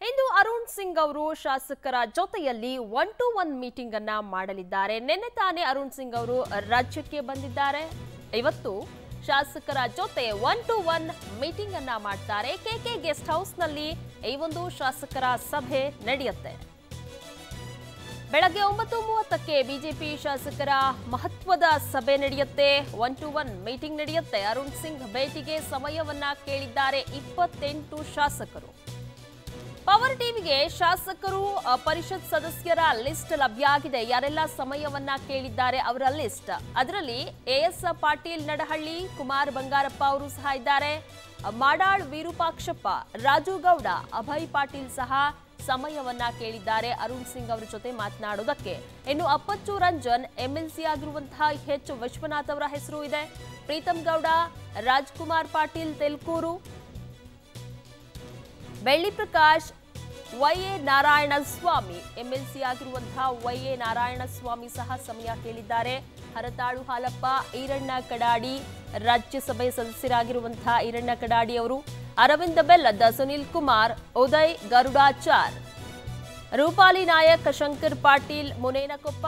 ಇಂದು ಅರುಣ್ ಸಿಂಗ್ ಅವರು ಶಾಸಕರ ಜೊತೆಯಲ್ಲಿ ಒನ್ ಟು ಒನ್ ಮೀಟಿಂಗ್ ಅನ್ನ ಮಾಡಲಿದ್ದಾರೆ ನಿನ್ನೆ ತಾನೇ ಅರುಣ್ ಸಿಂಗ್ ಅವರು ರಾಜ್ಯಕ್ಕೆ ಬಂದಿದ್ದಾರೆ ಇವತ್ತು ಶಾಸಕರ ಜೊತೆ ಒನ್ ಟು ಒನ್ ಮೀಟಿಂಗ್ ಅನ್ನ ಮಾಡ್ತಾರೆ ಕೆಕೆ ಗೆಸ್ಟ್ ಹೌಸ್ ನಲ್ಲಿ ಈ ಒಂದು ಶಾಸಕರ ಸಭೆ ನಡೆಯುತ್ತೆ ಬೆಳಗ್ಗೆ ಒಂಬತ್ತು ಮೂವತ್ತಕ್ಕೆ ಬಿಜೆಪಿ ಶಾಸಕರ ಮಹತ್ವದ ಸಭೆ ನಡೆಯುತ್ತೆ ಒನ್ ಟು ಒನ್ ಮೀಟಿಂಗ್ ನಡೆಯುತ್ತೆ ಅರುಣ್ ಸಿಂಗ್ ಭೇಟಿಗೆ ಸಮಯವನ್ನ ಕೇಳಿದ್ದಾರೆ ಇಪ್ಪತ್ತೆಂಟು ಶಾಸಕರು ಪವರ್ ಟಿವಿಗೆ ಶಾಸಕರು ಅ, ಪರಿಷತ್ ಸದಸ್ಯರ ಲಿಸ್ಟ್ ಲಭ್ಯ ಆಗಿದೆ ಯಾರೆಲ್ಲ ಸಮಯವನ್ನ ಕೇಳಿದ್ದಾರೆ ಅವರ ಲಿಸ್ಟ್ ಅದರಲ್ಲಿ ಎಎಸ್ ಪಾಟೀಲ್ ನಡಹಳ್ಳಿ ಕುಮಾರ್ ಬಂಗಾರಪ್ಪ ಅವರು ಸಹ ಇದ್ದಾರೆ ಅ, ಮಾಡಾಳ್ ವಿರೂಪಾಕ್ಷಪ್ಪ ರಾಜು ಗೌಡ ಅಭಯ್ ಪಾಟೀಲ್ ಸಹ ಸಮಯವನ್ನ ಕೇಳಿದ್ದಾರೆ ಅರುಣ್ ಸಿಂಗ್ ಅವರ ಜೊತೆ ಮಾತನಾಡೋದಕ್ಕೆ ಇನ್ನು ಅಪ್ಪಚ್ಚು ರಂಜನ್ ಎಂಎಲ್ಸಿ ಆಗಿರುವಂತಹ ಎಚ್ ವಿಶ್ವನಾಥ್ ಅವರ ಹೆಸರು ಇದೆ Preetam Gowda Rajkumar Patil Telkur Belli Prakash Y A Narayana Swamy MLC ಆಗಿರುವಂತಹ ವೈ ಎ ನಾರಾಯಣ ಸ್ವಾಮಿ ಸಹ ಸಮಯ ಕೇಳಿದ್ದಾರೆ ಹರತಾಳು ಹಾಲಪ್ಪ ಈರಣ್ಣ ಕಡಾಡಿ ರಾಜ್ಯಸಭೆ ಸದಸ್ಯರಾಗಿರುವಂತಹ ಈರಣ್ಣ ಕಡಾಡಿ ಅವರು ಅರವಿಂದ ಬೆಲ್ಲದ ಸುನಿಲ್ ಕುಮಾರ್ ಉದಯ್ ಗರುಡಾಚಾರ್ ರೂಪಾಲಿ ನಾಯಕ್ ಶಂಕರ್ ಪಾಟೀಲ್ ಮುನೇನಕೊಪ್ಪ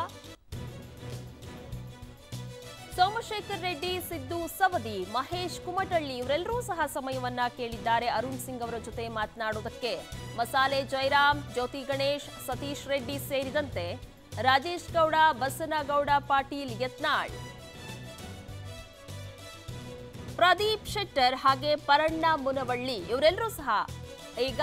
ಸೋಮಶೇಖರ್ ರೆಡ್ಡಿ ಸಿದ್ದು ಸವದಿ ಮಹೇಶ್ ಕುಮಟಳ್ಳಿ ಇವರೆಲ್ಲರೂ ಸಹ ಸಮಯವನ್ನ ಕೇಳಿದ್ದಾರೆ ಅರುಣ್ ಸಿಂಗ್ ಅವರ ಜೊತೆ ಮಾತನಾಡುವುದಕ್ಕೆ ಮಸಾಲೆ ಜಯರಾಮ್ ಜ್ಯೋತಿ ಗಣೇಶ್ ಸತೀಶ್ ರೆಡ್ಡಿ ಸೇರಿದಂತೆ ರಾಜೇಶ್ ಗೌಡ ಬಸನಗೌಡ ಪಾಟೀಲ್ ಯತ್ನಾಳ್ ಪ್ರದೀಪ್ ಶೆಟ್ಟರ್ ಹಾಗೆ ಪರಣ್ಣ ಮುನವಳ್ಳಿ ಇವರೆಲ್ಲರೂ ಸಹ ಈಗ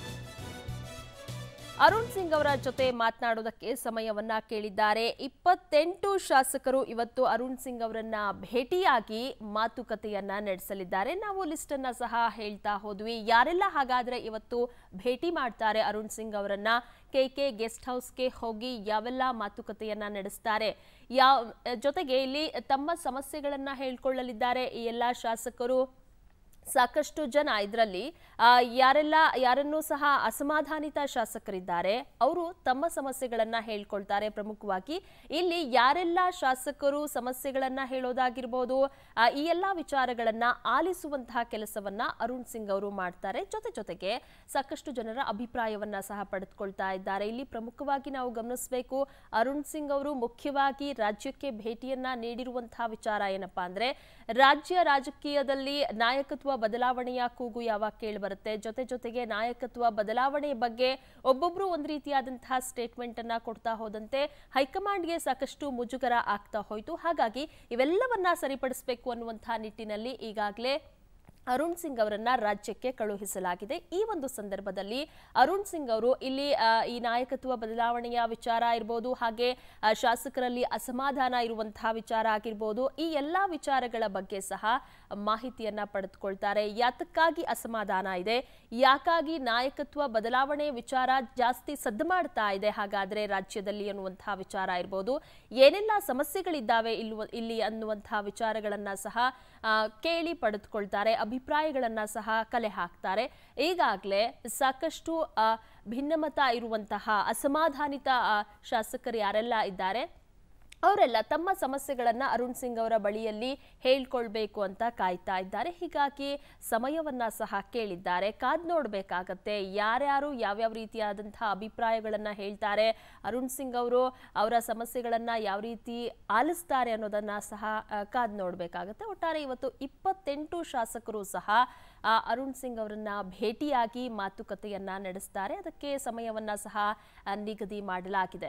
ಅರುಣ್ ಸಿಂಗ್ ಅವರ ಜೊತೆ ಮಾತನಾಡೋದಕ್ಕೆ ಸಮಯವನ್ನ ಕೇಳಿದ್ದಾರೆ ಇಪ್ಪತ್ತೆಂಟು ಶಾಸಕರು ಇವತ್ತು ಅರುಣ್ ಸಿಂಗ್ ಅವರನ್ನ ಭೇಟಿಯಾಗಿ ಮಾತುಕತೆಯನ್ನ ನಡೆಸಲಿದ್ದಾರೆ ನಾವು ಲಿಸ್ಟ್ ಅನ್ನ ಸಹ ಹೇಳ್ತಾ ಹೋದ್ವಿ ಯಾರೆಲ್ಲ ಹಾಗಾದ್ರೆ ಇವತ್ತು ಭೇಟಿ ಮಾಡ್ತಾರೆ ಅರುಣ್ ಸಿಂಗ್ ಅವರನ್ನ ಕೆಕೆ ಗೆಸ್ಟ್ ಹೌಸ್ಗೆ ಹೋಗಿ ಯಾವೆಲ್ಲ ಮಾತುಕತೆಯನ್ನ ನಡೆಸ್ತಾರೆ ಯಾವ ಜೊತೆಗೆ ಇಲ್ಲಿ ತಮ್ಮ ಸಮಸ್ಯೆಗಳನ್ನ ಹೇಳ್ಕೊಳ್ಳಲಿದ್ದಾರೆ ಈ ಎಲ್ಲ ಶಾಸಕರು ಸಾಕಷ್ಟು ಜನ ಇದರಲ್ಲಿ ಯಾರೆಲ್ಲ ಯಾರನ್ನೂ ಸಹ ಅಸಮಾಧಾನಿತ ಶಾಸಕರಿದ್ದಾರೆ ಅವರು ತಮ್ಮ ಸಮಸ್ಯೆಗಳನ್ನ ಹೇಳ್ಕೊಳ್ತಾರೆ ಪ್ರಮುಖವಾಗಿ ಇಲ್ಲಿ ಯಾರೆಲ್ಲ ಶಾಸಕರು ಸಮಸ್ಯೆಗಳನ್ನ ಹೇಳೋದಾಗಿರ್ಬೋದು ಆ, ಈ ಎಲ್ಲಾ ವಿಚಾರಗಳನ್ನ ಆಲಿಸುವಂತಹ ಕೆಲಸವನ್ನ ಅರುಣ್ ಸಿಂಗ್ ಅವರು ಮಾಡ್ತಾರೆ ಜೊತೆ ಜೊತೆಗೆ ಸಾಕಷ್ಟು ಜನರ ಅಭಿಪ್ರಾಯವನ್ನ ಸಹ ಪಡೆದುಕೊಳ್ತಾ ಇದ್ದಾರೆ ಇಲ್ಲಿ ಪ್ರಮುಖವಾಗಿ ನಾವು ಗಮನಿಸಬೇಕು ಅರುಣ್ ಸಿಂಗ್ ಅವರು ಮುಖ್ಯವಾಗಿ ರಾಜ್ಯಕ್ಕೆ ಭೇಟಿಯನ್ನ ನೀಡಿರುವಂತಹ ವಿಚಾರ ಏನಪ್ಪಾ ಅಂದ್ರೆ ರಾಜ್ಯ ರಾಜಕೀಯದಲ್ಲಿ ನಾಯಕತ್ವ ಬದಲಾವಣೆಯ ಕೂಗು ಯಾವಾಗ ಕೇಳಿ ಬರುತ್ತೆ ಜೊತೆ ಜೊತೆಗೆ ನಾಯಕತ್ವ ಬದಲಾವಣೆ ಬಗ್ಗೆ ಒಬ್ಬೊಬ್ರು ಒಂದು ರೀತಿಯಾದಂತಹ ಸ್ಟೇಟ್ಮೆಂಟ್ ಅನ್ನ ಕೊಡ್ತಾ ಹೋದಂತೆ ಹೈಕಮಾಂಡ್ಗೆ ಸಾಕಷ್ಟು ಮುಜುಗರ ಆಗ್ತಾ ಹೋಯಿತು ಹಾಗಾಗಿ ಇವೆಲ್ಲವನ್ನ ಸರಿಪಡಿಸಬೇಕು ಅನ್ನುವಂತಹ ನಿಟ್ಟಿನಲ್ಲಿ ಈಗಾಗಲೇ ಅರುಣ್ ಸಿಂಗ್ ಅವರನ್ನ ರಾಜ್ಯಕ್ಕೆ ಕಳುಹಿಸಲಾಗಿದೆ ಈ ಒಂದು ಸಂದರ್ಭದಲ್ಲಿ ಅರುಣ್ ಸಿಂಗ್ ಅವರು ಇಲ್ಲಿ ಆ, ಈ ನಾಯಕತ್ವ ಬದಲಾವಣೆಯ ವಿಚಾರ ಇರ್ಬೋದು ಹಾಗೆ ಆ, ಶಾಸಕರಲ್ಲಿ ಅಸಮಾಧಾನ ಇರುವಂತಹ ವಿಚಾರ ಆಗಿರ್ಬೋದು ಈ ಎಲ್ಲಾ ವಿಚಾರಗಳ ಬಗ್ಗೆ ಸಹ ಮಾಹಿತಿಯನ್ನ ಪಡೆದುಕೊಳ್ತಾರೆ ಯಾತಕ್ಕಾಗಿ ಅಸಮಾಧಾನ ಇದೆ ಯಾಕಾಗಿ ನಾಯಕತ್ವ ಬದಲಾವಣೆ ವಿಚಾರ ಜಾಸ್ತಿ ಸದ್ದು ಮಾಡ್ತಾ ಇದೆ ಹಾಗಾದ್ರೆ ರಾಜ್ಯದಲ್ಲಿ ಅನ್ನುವಂತಹ ವಿಚಾರ ಇರ್ಬೋದು ಏನೆಲ್ಲ ಸಮಸ್ಯೆಗಳಿದ್ದಾವೆ ಇಲ್ವ ಇಲ್ಲಿ ಅನ್ನುವಂತಹ ವಿಚಾರಗಳನ್ನ ಸಹ ಆ, ಕೇಳಿ ಪಡೆದುಕೊಳ್ತಾರೆ ಅಭಿಪ್ರಾಯಗಳನ್ನ ಸಹ ಕಲೆ ಹಾಕ್ತಾರೆ ಈಗಾಗಲೇ ಸಾಕಷ್ಟು ಆ, ಭಿನ್ನಮತ ಇರುವಂತಹ ಅಸಮಾಧಾನಿತ ಆ, ಶಾಸಕರು ಯಾರೆಲ್ಲ ಇದ್ದಾರೆ ಅವರೆಲ್ಲ ತಮ್ಮ ಸಮಸ್ಯೆಗಳನ್ನ ಅರುಣ್ ಸಿಂಗ್ ಅವರ ಬಳಿಯಲ್ಲಿ ಹೇಳ್ಕೊಳ್ಬೇಕು ಅಂತ ಕಾಯ್ತಾ ಇದ್ದಾರೆ ಹೀಗಾಗಿ ಸಮಯವನ್ನ ಸಹ ಕೇಳಿದ್ದಾರೆ ಕಾದ್ ನೋಡ್ಬೇಕಾಗತ್ತೆ ಯಾರ್ಯಾರು ಯಾವ್ಯಾವ ರೀತಿಯಾದಂತಹ ಅಭಿಪ್ರಾಯಗಳನ್ನ ಹೇಳ್ತಾರೆ ಅರುಣ್ ಸಿಂಗ್ ಅವರು ಅವರ ಸಮಸ್ಯೆಗಳನ್ನ ಯಾವ ರೀತಿ ಆಲಿಸ್ತಾರೆ ಅನ್ನೋದನ್ನ ಸಹ ಆ, ಕಾದ್ ನೋಡ್ಬೇಕಾಗತ್ತೆ ಒಟ್ಟಾರೆ ಇವತ್ತು ಇಪ್ಪತ್ತೆಂಟು ಶಾಸಕರು ಸಹ ಆ, ಅರುಣ್ ಸಿಂಗ್ ಅವರನ್ನ ಭೇಟಿಯಾಗಿ ಮಾತುಕತೆಯನ್ನ ನಡೆಸ್ತಾರೆ ಅದಕ್ಕೆ ಸಮಯವನ್ನ ಸಹ ಆ, ನಿಗದಿ ಮಾಡಲಾಗಿದೆ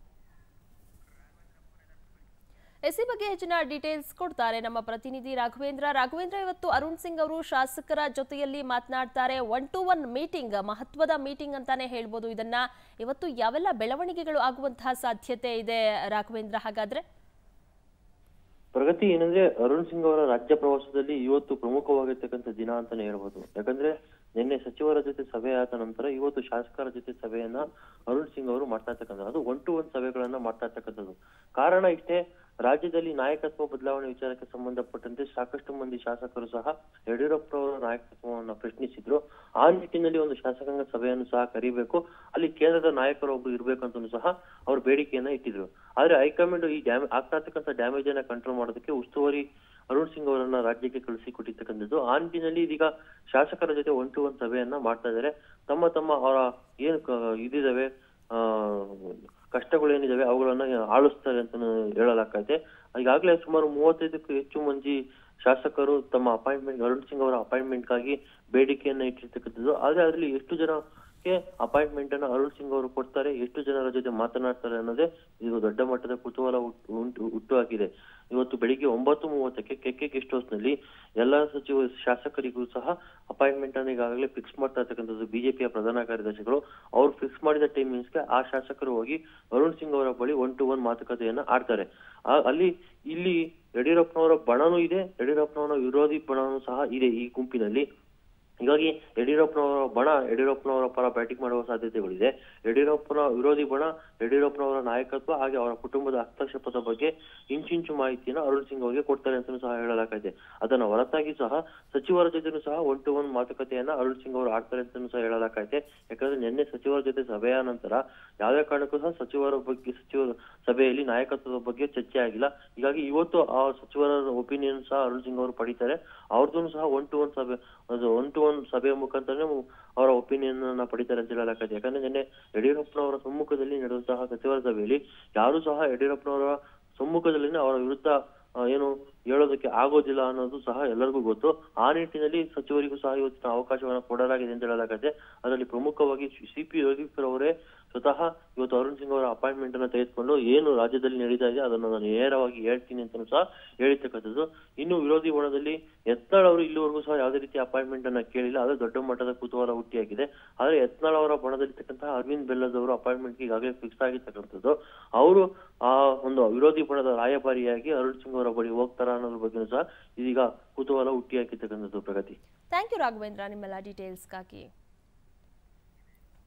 ಎಸ್ ಈ ಬಗ್ಗೆ ಹೆಚ್ಚಿನ ಡೀಟೇಲ್ಸ್ ಕೊಡ್ತಾರೆ ನಮ್ಮ ಪ್ರತಿನಿಧಿ ರಾಘವೇಂದ್ರ ರಾಘವೇಂದ್ರ ಇವತ್ತು ಅರುಣ್ ಸಿಂಗ್ ಅವರು ಶಾಸಕರ ಜೊತೆಯಲ್ಲಿ ಮಾತನಾಡ್ತಾರೆ ಒನ್ ಟು ಒನ್ ಮೀಟಿಂಗ್ ಮಹತ್ವದ ಮೀಟಿಂಗ್ ಅಂತಾನೆ ಹೇಳ್ಬೋದು ಇದನ್ನ ಇವತ್ತು ಯಾವೆಲ್ಲ ಬೆಳವಣಿಗೆಗಳು ಆಗುವಂತಹ ಸಾಧ್ಯತೆ ಇದೆ ರಾಘವೇಂದ್ರ ಹಾಗಾದ್ರೆ ಪ್ರಗತಿ ಏನಂದ್ರೆ ಅರುಣ್ ಸಿಂಗ್ ಅವರ ರಾಜ್ಯ ಪ್ರವಾಸದಲ್ಲಿ ಇವತ್ತು ಪ್ರಮುಖವಾಗಿರ್ತಕ್ಕಂಥ ದಿನ ಅಂತಾನೆ ಹೇಳ್ಬೋದು ಯಾಕಂದ್ರೆ ನಿನ್ನೆ ಸಚಿವರ ಜೊತೆ ಸಭೆ ಆದ ನಂತರ ಇವತ್ತು ಶಾಸಕರ ಜೊತೆ ಸಭೆಯನ್ನ ಅರುಣ್ ಸಿಂಗ್ ಅವರು ಮಾಡ್ತಾ ಇರ್ತಕ್ಕಂಥದ್ದು ಅದು ಒನ್ ಟು ಒನ್ ಸಭೆಗಳನ್ನ ಮಾಡ್ತಾ ಇರ್ತಕ್ಕಂಥದ್ದು ಕಾರಣ ಇಷ್ಟೇ ರಾಜ್ಯದಲ್ಲಿ ನಾಯಕತ್ವ ಬದಲಾವಣೆ ವಿಚಾರಕ್ಕೆ ಸಂಬಂಧಪಟ್ಟಂತೆ ಸಾಕಷ್ಟು ಮಂದಿ ಶಾಸಕರು ಸಹ ಯಡಿಯೂರಪ್ಪ ಅವರ ನಾಯಕತ್ವವನ್ನು ಪ್ರಶ್ನಿಸಿದ್ರು ಆ ನಿಟ್ಟಿನಲ್ಲಿ ಒಂದು ಶಾಸಕಾಂಗ ಸಭೆಯನ್ನು ಸಹ ಕರಿಬೇಕು ಅಲ್ಲಿ ಕೇಂದ್ರದ ನಾಯಕರು ಒಬ್ರು ಇರ್ಬೇಕಂತನೂ ಸಹ ಅವ್ರ ಬೇಡಿಕೆಯನ್ನ ಇಟ್ಟಿದ್ರು ಆದ್ರೆ ಹೈಕಮಾಂಡ್ ಈ ಡ್ಯಾಮೇಜ್ ಆಗ್ತಾ ಇರ್ತಕ್ಕಂಥ ಡ್ಯಾಮೇಜ್ ಅನ್ನ ಕಂಟ್ರೋಲ್ ಮಾಡೋದಕ್ಕೆ ಉಸ್ತುವಾರಿ ಅರುಣ್ ಸಿಂಗ್ ಅವರನ್ನ ರಾಜ್ಯಕ್ಕೆ ಕಳಿಸಿಕೊಟ್ಟಿರ್ತಕ್ಕಂಥದ್ದು ಆ ನಿಟ್ಟಿನಲ್ಲಿ ಇದೀಗ ಶಾಸಕರ ಜೊತೆ ಒನ್ ಟು ಒನ್ ಸಭೆಯನ್ನ ಮಾಡ್ತಾ ಇದ್ದಾರೆ ತಮ್ಮ ತಮ್ಮ ಅವರ ಏನು ಕ- ಇದಿದಾವೆ ಆ ಕಷ್ಟಗಳೇನಿದಾವೆ ಅವುಗಳನ್ನ ಆಳಿಸ್ತಾರೆ ಅಂತ ಹೇಳಲಾಗತ್ತೆ ಈಗಾಗಲೇ ಸುಮಾರು ಮೂವತ್ತೈದಕ್ಕೂ ಹೆಚ್ಚು ಮಂದಿ ಶಾಸಕರು ತಮ್ಮ ಅಪಾಯಿಂಟ್ಮೆಂಟ್ ಅರುಣ್ ಸಿಂಗ್ ಅವರ ಅಪಾಯಿಂಟ್ಮೆಂಟ್ಗಾಗಿ ಬೇಡಿಕೆಯನ್ನ ಇಟ್ಟಿರ್ತಕ್ಕಂಥದ್ದು ಆದ್ರೆ ಅದರಲ್ಲಿ ಎಷ್ಟು ಜನಕ್ಕೆ ಅಪಾಯಿಂಟ್ಮೆಂಟ್ ಅನ್ನ ಅರುಣ್ ಸಿಂಗ್ ಅವರು ಕೊಡ್ತಾರೆ ಎಷ್ಟು ಜನರ ಜೊತೆ ಮಾತನಾಡ್ತಾರೆ ಅನ್ನೋದೇ ಇದು ದೊಡ್ಡ ಮಟ್ಟದ ಕುತೂಹಲ ಹುಟ್ಟು ಉಂಟು ಹುಟ್ಟು ಹಾಕಿದೆ ಇವತ್ತು ಬೆಳಿಗ್ಗೆ ಒಂಬತ್ತು ಮೂವತ್ತಕ್ಕೆ ಕೆಕೆ ಗೆಸ್ಟ್ ಹೌಸ್ ನಲ್ಲಿ ಎಲ್ಲಾ ಸಚಿವ ಶಾಸಕರಿಗೂ ಸಹ ಅಪಾಯಿಂಟ್ಮೆಂಟ್ ಅನ್ನು ಈಗಾಗಲೇ ಫಿಕ್ಸ್ ಮಾಡ್ತಾ ಇರ್ತಕ್ಕಂಥದ್ದು ಬಿಜೆಪಿಯ ಪ್ರಧಾನ ಕಾರ್ಯದರ್ಶಿಗಳು ಅವ್ರು ಫಿಕ್ಸ್ ಮಾಡಿದ ಟೈಮಿಂಗ್ಸ್ಗೆ ಆ ಶಾಸಕರು ಹೋಗಿ ಅರುಣ್ ಸಿಂಗ್ ಅವರ ಬಳಿ ಒನ್ ಟು ಒನ್ ಮಾತುಕತೆಯನ್ನ ಆಡ್ತಾರೆ ಆ- ಅಲ್ಲಿ ಇಲ್ಲಿ ಯಡಿಯೂರಪ್ಪನವರ ಬಣನೂ ಇದೆ ಯಡಿಯೂರಪ್ಪನವರ ವಿರೋಧಿ ಬಣನೂ ಸಹ ಇದೆ ಈ ಗುಂಪಿನಲ್ಲಿ ಹೀಗಾಗಿ ಯಡಿಯೂರಪ್ಪನವರ ಬಣ ಯಡಿಯೂರಪ್ಪನವರ ಪರ ಬ್ಯಾಟಿಂಗ್ ಮಾಡುವ ಸಾಧ್ಯತೆಗಳಿದೆ ಯಡಿಯೂರಪ್ಪನ ವಿರೋಧಿ ಬಣ ಯಡಿಯೂರಪ್ಪನವರ ನಾಯಕತ್ವ ಹಾಗೆ ಅವರ ಕುಟುಂಬದ ಹಸ್ತಕ್ಷೇಪದ ಬಗ್ಗೆ ಇಂಚಿಂಚು ಮಾಹಿತಿಯನ್ನು ಅರುಣ್ ಸಿಂಗ್ ಅವರಿಗೆ ಕೊಡ್ತಾರೆ ಅಂತಲೂ ಸಹ ಹೇಳಲಾಗಿದೆ ಅದನ್ನ ಹೊರತಾಗಿ ಸಹ ಸಚಿವರ ಜೊತೆನೂ ಸಹ ಒನ್ ಟು ಒನ್ ಮಾತುಕತೆಯನ್ನ ಅರುಣ್ ಸಿಂಗ್ ಅವರು ಆಡ್ತಾರೆ ಅಂತಲೂ ಸಹ ಹೇಳಲಾಗೈತೆ ಯಾಕಂದ್ರೆ ನಿನ್ನೆ ಸಚಿವರ ಜೊತೆ ಸಭೆಯ ನಂತರ ಯಾವುದೇ ಕಾರಣಕ್ಕೂ ಸಹ ಸಚಿವರ ಬಗ್ಗೆ ಸಚಿವರ ಸಭೆಯಲ್ಲಿ ನಾಯಕತ್ವದ ಬಗ್ಗೆ ಚರ್ಚೆ ಆಗಿಲ್ಲ ಹೀಗಾಗಿ ಇವತ್ತು ಆ ಸಚಿವರ ಒಪಿನಿಯನ್ ಸಹ ಅರುಣ್ ಸಿಂಗ್ ಅವರು ಪಡಿತಾರೆ ಅವ್ರದ್ದು ಸಹ ಒನ್ ಟು ಒನ್ ಸಭೆ ಅದು ಒನ್ ಟು ಒನ್ ಸಭೆಯ ಮುಖಾಂತರನೇ ಅವರ ಒಪಿನಿಯನ್ ಅನ್ನ ಪಡಿತಾರೆ ಅಂತ ಹೇಳಲಾಗತ್ತೆ ಯಾಕಂದ್ರೆ ನಿನ್ನೆ ಯಡಿಯೂರಪ್ಪನವರ ಸಮ್ಮುಖದಲ್ಲಿ ನಡೆದಂತಹ ಸಚಿವರ ಸಭೆಯಲ್ಲಿ ಯಾರು ಸಹ ಯಡಿಯೂರಪ್ಪನವರ ಸಮ್ಮುಖದಲ್ಲಿನೇ ಅವರ ವಿರುದ್ಧ ಆ, ಏನು ಹೇಳೋದಕ್ಕೆ ಆಗೋದಿಲ್ಲ ಅನ್ನೋದು ಸಹ ಎಲ್ಲರಿಗೂ ಗೊತ್ತು ಆ ನಿಟ್ಟಿನಲ್ಲಿ ಸಚಿವರಿಗೂ ಸಹ ಇವತ್ತಿನ ಅವಕಾಶವನ್ನು ಕೊಡಲಾಗಿದೆ ಅಂತ ಹೇಳಲಾಗತ್ತೆ ಅದರಲ್ಲಿ ಪ್ರಮುಖವಾಗಿ ಸಿ ಪಿ ಯೋಗೀಶ್ವರ್ ಅವರೇ ಸ್ವತಃ ಇವತ್ತು ಅರುಣ್ ಸಿಂಗ್ ಅವರ ಅಪಾಯಿಂಟ್ಮೆಂಟ್ ಅನ್ನ ತೆಗೆದುಕೊಂಡು ಏನು ರಾಜ್ಯದಲ್ಲಿ ನಡೀತಾ ಇದೆ ಅದನ್ನು ನಾನು ನೇರವಾಗಿ ಹೇಳ್ತೀನಿ ಅಂತಲೂ ಸಹ ಹೇಳಿರ್ತಕ್ಕಂಥದ್ದು ಇನ್ನು ವಿರೋಧಿ ಬಣದಲ್ಲಿ ಯತ್ನಾಳ್ ಅವರು ಇಲ್ಲಿವರೆಗೂ ಸಹ ಯಾವುದೇ ರೀತಿ ಅಪಾಯಿಂಟ್ಮೆಂಟ್ ಅನ್ನ ಕೇಳಿಲ್ಲ ಅದು ದೊಡ್ಡ ಮಟ್ಟದ ಕುತೂಹಲ ಹುಟ್ಟಿಯಾಗಿದೆ ಆದ್ರೆ ಯತ್ನಾಳ್ ಅವರ ಬಣದಲ್ಲಿರ್ತಕ್ಕಂತಹ ಅರವಿಂದ್ ಬೆಲ್ಲದ್ ಅವರು ಅಪಾಯಿಂಟ್ಮೆಂಟ್ ಈಗಾಗಲೇ ಫಿಕ್ಸ್ ಆಗಿರ್ತಕ್ಕಂಥದ್ದು ಅವರು ಆ ಒಂದು ವಿರೋಧಿ ಬಣದ ರಾಯಭಾರಿಯಾಗಿ ಅರುಣ್ ಸಿಂಗ್ ಅವರ ಬಳಿ ಹೋಗ್ತಾರ ಅನ್ನೋದ್ರ ಬಗ್ಗೆ ಸಹ ಇದೀಗ ಕುತೂಹಲ ಹುಟ್ಟಿ ಹಾಕಿರ್ತಕ್ಕಂಥದ್ದು ಪ್ರಗತಿ ಥ್ಯಾಂಕ್ ಯು ರಾಘವೇಂದ್ರ ನಿಮ್ಮೆಲ್ಲ ಡೀಟೇಲ್ಸ್ಗಾಗಿ